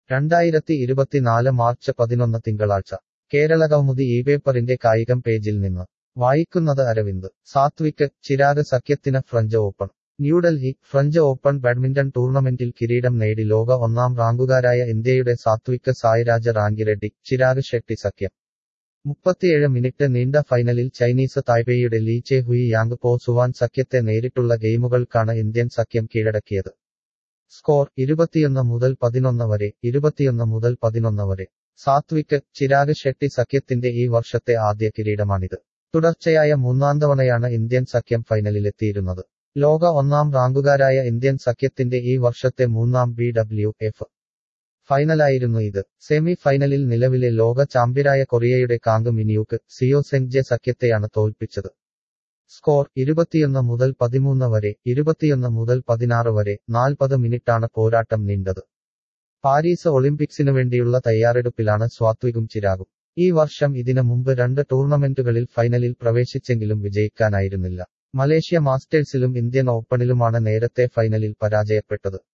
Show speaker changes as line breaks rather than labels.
രണ്ടായിരത്തി ഇരുപത്തിനാല് മാർച്ച് പതിനൊന്ന് തിങ്കളാഴ്ച കേരള കൗമുദി ഈ പേപ്പറിന്റെ കായികം പേജിൽ നിന്ന് വായിക്കുന്നത് അരവിന്ദ് സാത്വിക് ചിരാഗ് സഖ്യത്തിന് French open New Delhi French open badminton ടൂർണമെന്റിൽ കിരീടം നേടി ലോക ഒന്നാം റാങ്കുകാരായ ഇന്ത്യയുടെ സാത്വിക് സായിരാജ് റാങ്കിറെഡ്ഡി ചിരാഗ് ഷെട്ടി സഖ്യം മുപ്പത്തിയേഴ് മിനിറ്റ് നീണ്ട ഫൈനലിൽ ചൈനീസ് തായ്പേയുടെ ലീ ചെ ഹുയി യാങ് പോ സുവാൻ സഖ്യത്തെ നേരിട്ടുള്ള ഗെയിമുകൾക്കാണ് ഇന്ത്യൻ സഖ്യം കീഴടക്കിയത് സ്കോർ ഇരുപത്തിയൊന്ന് മുതൽ പതിനൊന്ന് വരെ ഇരുപത്തിയൊന്ന് മുതൽ പതിനൊന്ന് വരെ സാത്വിക് ചിരാഗ് ഷെട്ടി സഖ്യത്തിന്റെ ഈ വർഷത്തെ ആദ്യ കിരീടമാണിത് തുടർച്ചയായ മൂന്നാം തവണയാണ് ഇന്ത്യൻ സഖ്യം ഫൈനലിലെത്തിയിരുന്നത് ലോക ഒന്നാം റാങ്കുകാരായ ഇന്ത്യൻ സഖ്യത്തിന്റെ ഈ വർഷത്തെ മൂന്നാം ബി ഡബ്ല്യു എഫ് ഫൈനലായിരുന്നു ഇത് സെമി ഫൈനലിൽ നിലവിലെ ലോക ചാമ്പ്യരായ കൊറിയയുടെ കാങ് മിനിയൂക്ക് സിയോ സെങ്ജെ സഖ്യത്തെയാണ് തോൽപ്പിച്ചത് സ്കോർ ഇരുപത്തിയൊന്ന് മുതൽ പതിമൂന്ന് വരെ ഇരുപത്തിയൊന്ന് മുതൽ പതിനാറ് വരെ നാൽപ്പത് മിനിറ്റാണ് പോരാട്ടം നീണ്ടത് പാരീസ് ഒളിമ്പിക്സിനു വേണ്ടിയുള്ള തയ്യാറെടുപ്പിലാണ് സ്വാത്വികും ചിരാഗും ഈ വർഷം ഇതിനു മുമ്പ് രണ്ട് ടൂർണമെന്റുകളിൽ ഫൈനലിൽ പ്രവേശിച്ചെങ്കിലും വിജയിക്കാനായിരുന്നില്ല മലേഷ്യ മാസ്റ്റേഴ്സിലും ഇന്ത്യൻ ഓപ്പണിലുമാണ് നേരത്തെ ഫൈനലിൽ പരാജയപ്പെട്ടത്